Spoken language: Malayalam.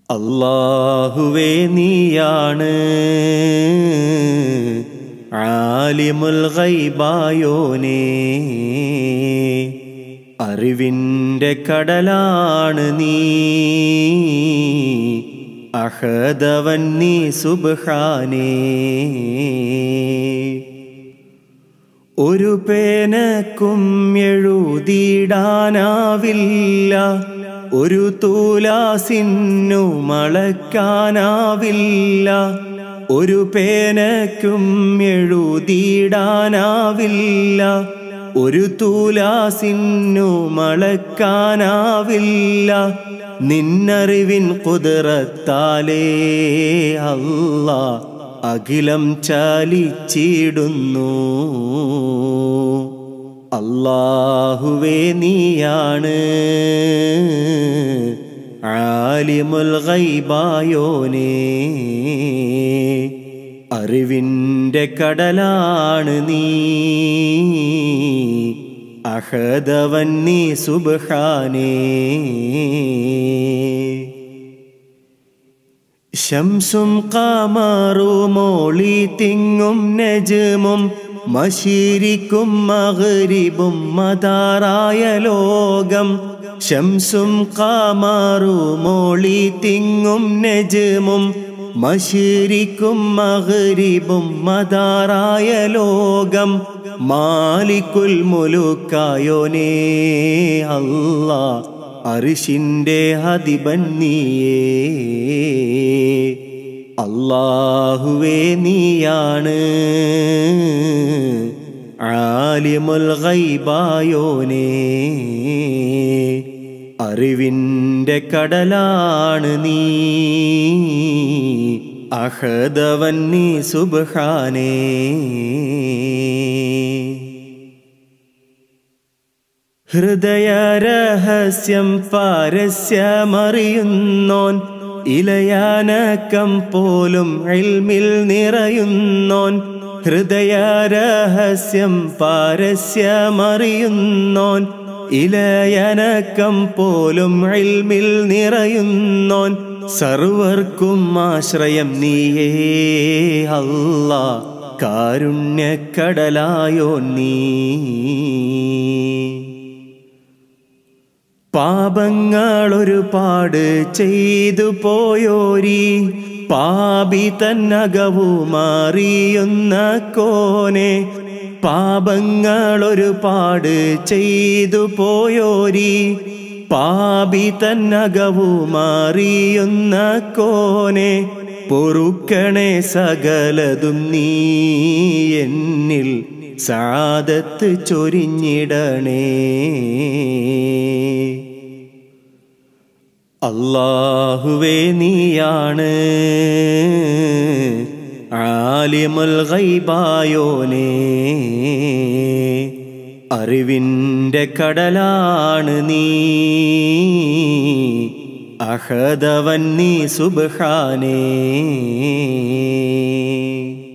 അല്ലാഹുവേ നീയാണ് ആലിമുൽ ഗൈബായോനേ അറിവിൻ്റെ കടലാണ് നീ അഹദവൻ നീ സുബ്ഹാനേ ഒരു പേനക്കും എഴുതിയിടാനാവില്ല ഒരു തൂലാസിന്നു മളക്കാനാവില്ല ഒരു പേനക്കും എഴുതിയിടാനാവില്ല ഒരു തൂലാസിന്നു മളക്കാനാവില്ല നിന്നറിവിൻ കുതിരത്താലേ അല്ലാ അഖിലം ചാലിച്ചിടുന്നു അല്ലാഹുവേ നീയാണ് ആലിമുൽ ഗൈബായോനേ അറിവിൻ്റെ കടലാണ് നീ അഹദവൻ നീ സുബ്ഹാനേ ശംസും കാമാറുമോളി തിങ്ങും നജമും മശീരിക്കും മകരിബും മതാറായ ലോകം ശംസും കാമാറുമോളി തിങ്ങും നജമും മശീരിക്കും മകരിബും മതാറായ ലോകം മാലിക്കുൽ മുലുക്കായോനേ അല്ലാ അരിശിൻ്റെ അധിപൻ നീയേ അല്ലാഹുവേ നീയാണ് ആലിമുൽ ഗൈബായോനേ അറിവിൻ്റെ കടലാണ് നീ അഹദവൻ നീ സുബ്ഹാനേ ഹൃദയരഹസ്യം പാരസ്യമറിയുന്നോൻ ഇലയാനക്കം പോലും ഇൽമിൽ നിറയുന്നോൻ ഹൃദയരഹസ്യം പാരസ്യമറിയുന്നോൻ ഇലയനക്കം പോലും ഇൽമിൽ നിറയുന്നോൻ സർവർക്കും ആശ്രയം നീയേ അല്ലാ കാരുണ്യക്കടലായോ നീ പാപങ്ങൾ ഒരുപാട് ചെയ്തു പോയോരി പാപി തന്നകവു മാറിയുന്ന കോനെ പാപങ്ങൾ ഒരുപാട് ചെയ്തു പോയോരി പാപി തന്നകവു മാറിയുന്ന കോനെ പൊറുക്കണേ സകലതും നീ എന്നിൽ സാദത്ത് ചൊരിഞ്ഞിടണേ അല്ലാഹുവേ നീയാണ് ആലിമുൽ ഗൈബായോനേ അറിവിൻ്റെ കടലാണ് നീ അഹദവൻ നീ സുബ്ഹാനേ